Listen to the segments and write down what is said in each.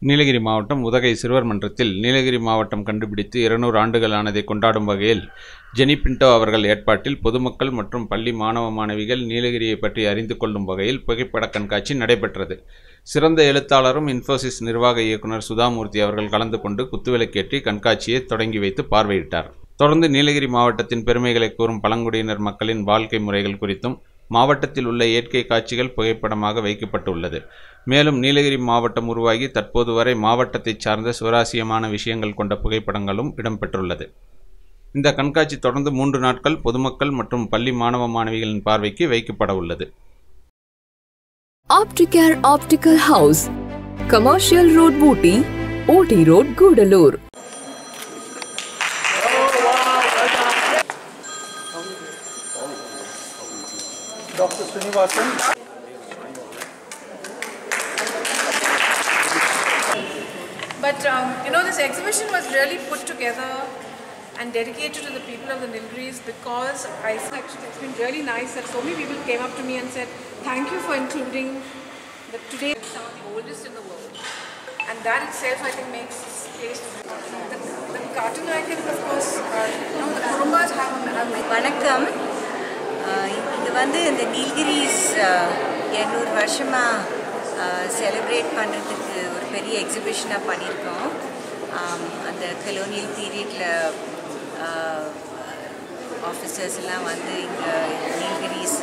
நீலகிரி மாவட்டம் உதகை சிறுவர் மன்றத்தில் நீலகிரி மாவட்டம் கண்டுபிடித்து இருநூறு ஆண்டுகள் ஆனதை கொண்டாடும் வகையில் ஜெனி பின்டோ அவர்கள் ஏற்பாட்டில் பொதுமக்கள் மற்றும் பள்ளி மாணவ மாணவிகள் நீலகிரியை பற்றி அறிந்து கொள்ளும் வகையில் புகைப்பட கண்காட்சி நடைபெற்றது சிறந்த எழுத்தாளரும் இன்ஃபோசிஸ் நிர்வாக இயக்குனர் சுதாமூர்த்தி அவர்கள் கலந்து கொண்டு குத்துவிளக்கேற்றி கண்காட்சியை தொடங்கி வைத்து பார்வையிட்டார் தொடர்ந்து நீலகிரி மாவட்டத்தின் பெருமைகளை கூறும் பழங்குடியினர் மக்களின் வாழ்க்கை முறைகள் குறித்தும் மாவட்டத்தில் உள்ள இயற்கை காட்சிகள் புகைப்படமாக வைக்கப்பட்டுள்ளது மேலும் நீலகிரி மாவட்டம் உருவாகி தற்போது வரை மாவட்டத்தைச் சார்ந்த சுவாரஸ்யமான விஷயங்கள் கொண்ட புகைப்படங்களும் இடம்பெற்றுள்ளது இந்த கண்காட்சி தொடர்ந்து மூன்று நாட்கள் பொதுமக்கள் மற்றும் பள்ளி மாணவ மாணவிகளின் பார்வைக்கு வைக்கப்பட உள்ளது Opticare Optical House, Commercial Road Booty, OT Road Gudalur. Dr. Srinivasan. But um, you know, this exhibition was really put together and dedicated to the people of the Nilgiris because I actually it's been really nice that so many people came up to me and said, "Thank you for including the today some of the oldest in the world," and that itself I think makes this place. The, the cartoon icon, of course, uh, you know, the Kurumbas have a have a- வணக்கம் ஆஹ் இது வந்து இந்த நீல்கிரிஸ் எண்ணூறு வருஷமாக celebrate பண்ணுறதுக்கு ஒரு பெரிய எக்ஸிபிஷனாக பண்ணியிருக்கோம் ஆம், அந்த கலோனியல் பீரியடில் ஆஃபீஸர்ஸ் எல்லாம் வந்து இங்கே நீல்கிரிஸ்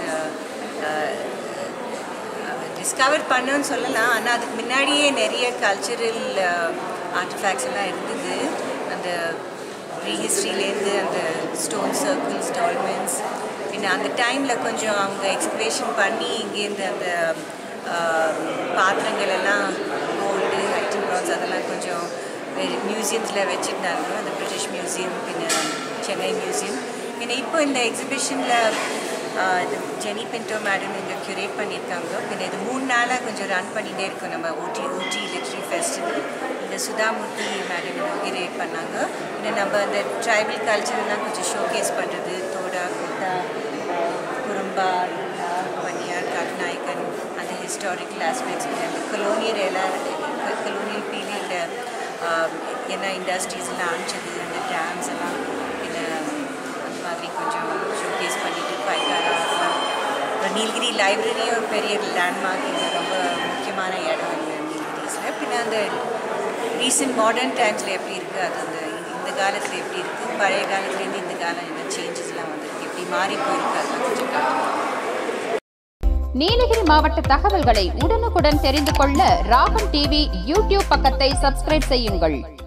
டிஸ்கவர் பண்ணோன்னு சொல்லலாம் ஆனால் அதுக்கு முன்னாடியே நிறைய கல்ச்சுரல் ஆர்டிஃபேக்ட்ஸ் எல்லாம் இருந்தது அந்த ப்ரீ ஹிஸ்ட்ரியிலேருந்து அந்த ஸ்டோன் சர்க்கிள்ஸ் டால்மென்ஸ் பின்ன அந்த டைமில் கொஞ்சம் அவங்க எக்ஸ்பிரேஷன் பண்ணி இங்கேருந்து அந்த ஆஹ், பாத்திரங்கள் எல்லாம் கோல்டு ஐட்டம் ப்ரான்ஸ் அதெல்லாம் கொஞ்சம் மியூசியம்ஸில் வச்சுருந்தாங்க அந்த பிரிட்டிஷ் மியூசியம் பின்ன சென்னை மியூசியம் பின்ன இப்போ இந்த எக்ஸிபிஷனில் இது ஜெனி பின்டோ மேடம் இங்கே க்யூரேட் பண்ணியிருக்காங்க பின்ன இது மூணு நாளாக கொஞ்சம் ரன் பண்ணிகிட்டே இருக்கோம் நம்ம ஊட்டி ஊட்டி லிட்ரரி ஃபெஸ்டிவல் இந்த சுதாமூர்த்தி மேடம் க்யூரேட் பண்ணாங்க பின்ன நம்ம அந்த ட்ரைபல் கல்ச்சர்லாம் கொஞ்சம் ஷோகேஸ் பண்ணுறது தோடா குத்தா குறும்பா பனியார் கட்நாயக்கன் அந்த ஹிஸ்டாரிக்கல் ஆஸ்பெக்ட்ஸ் அந்த கொலோனியல் எல்லாம் கொலோனியல் பீரியடில் என்ன இண்டஸ்ட்ரீஸ் எல்லாம் அனுப்பிச்சது அந்த டேம்ஸ் எல்லாம் பின்ன அந்த மாதிரி கொஞ்சம் ஷோகேஸ் பண்ணிட்டு பைக்காரா அதெல்லாம் அப்புறம் நீலகிரி லைப்ரரியும் ஒரு பெரிய லேண்ட்மார்க் இங்கே ரொம்ப முக்கியமான இடம் இந்த நீலகிரிஸில் பின்ன அந்த ரீசெண்ட் மாடர்ன் டைம்ஸில் எப்படி இருக்குது அது அந்த இந்த காலத்தில் எப்படி இருக்குது பழைய காலத்துலேருந்து இந்த காலம் என்ன சேஞ்சஸ்லாம் வந்திருக்கு எப்படி மாறி போயிருக்கு அதெல்லாம் கொஞ்சம் காட்டுறோம் நீலகிரி மாவட்ட தகவல்களை உடனுக்குடன் தெரிந்து கொள்ள ராகம் டிவி யூடியூப் பக்கத்தை சப்ஸ்கிரைப் செய்யுங்கள்